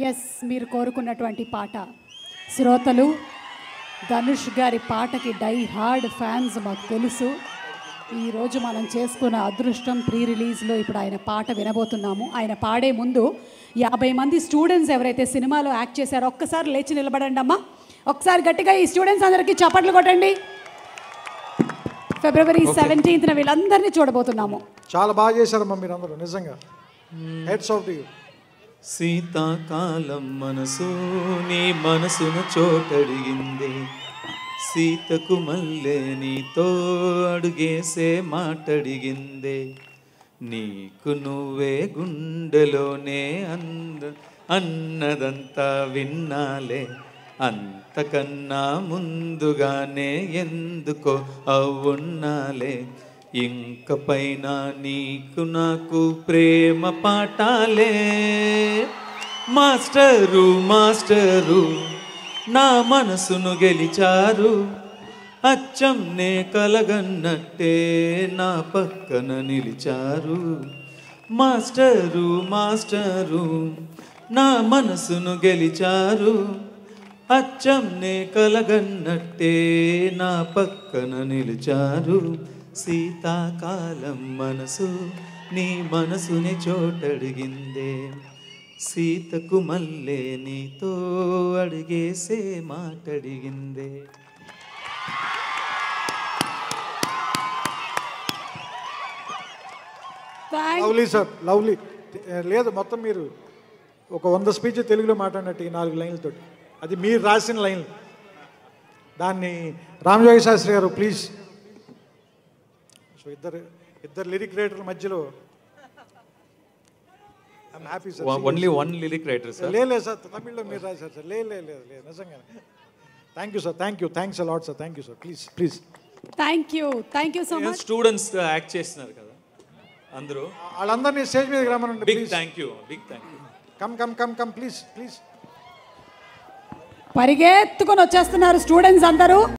yes మీరు కోరుకున్నటువంటి పాట శ్రోతలు ధనుష్ గారి పాటకి డై హార్డ్ ఫ్యాన్స్ మాకు తెలుసు ఈరోజు మనం చేసుకున్న అదృష్టం ప్రీ రిలీజ్లో ఇప్పుడు ఆయన పాట వినబోతున్నాము ఆయన పాడే ముందు యాభై మంది స్టూడెంట్స్ ఎవరైతే సినిమాలో యాక్ట్ చేశారో ఒక్కసారి లేచి నిలబడండి అమ్మా ఒకసారి గట్టిగా ఈ స్టూడెంట్స్ అందరికీ చప్పట్లు కొట్టండి ఫిబ్రవరి సెవెంటీన్త్న వీళ్ళందరినీ చూడబోతున్నాము చాలా బాగా చేశారమ్మా మీరు అందరూ నిజంగా హెడ్స్ ఆఫ్ యూ శీతాకాలం మనసు నీ మనసును చోటడిగింది సీతకు మల్లె నీతో అడుగేసే మాటడిగిందే నీకు నువ్వే గుండెలోనే అంద అన్నదంతా విన్నాలే అంతకన్నా ముందుగానే ఎందుకో అవున్నాలే ఇంక పైన నీకు నాకు ప్రేమ పాఠాలే మాస్టరు మాస్టరు నా మనసును గెలిచారు అచ్చం నే కలగన్నట్టే నా పక్కన నిలిచారు మాస్టరు మాస్టరు నా మనసును గెలిచారు అచ్చం నే కలగన్నట్టే నా పక్కన నిలిచారు శీతాకాలం మనసు నీ మనసుని చోటడిగిందే సీతకు మల్లె నీతో అడిగేసే మాటడిగిందే థ్యాంక్ లవ్లీ సార్ లవ్లీ లేదు మొత్తం మీరు ఒక వంద స్పీచ్ తెలుగులో మాట్లాడినట్టు ఈ నాలుగు లైన్లతో అది మీరు రాసిన లైన్లు దాన్ని రామజోగి శాస్త్రి గారు ప్లీజ్ సో ఇద్దరు ఇద్దరు లిరిక్ రైటర్ల మధ్యలో I'm happy sir only one lyric writer sir లే లేదు సార్ తమిళ్లో మీరు రాశారు సార్ లే లే లేదు లేదు నిజంగా thank you sir thank you thanks a lot sir thank you sir please please thank you thank you so much students act చేస్తున్నారు కదా అందరూ వాళ్ళందరినీ స్టేజ్ మీదకి రమ్మనండి big please thank you big thank you come come come come please please పరిగెత్తుకొని వచ్చేస్తున్నారు students అందరూ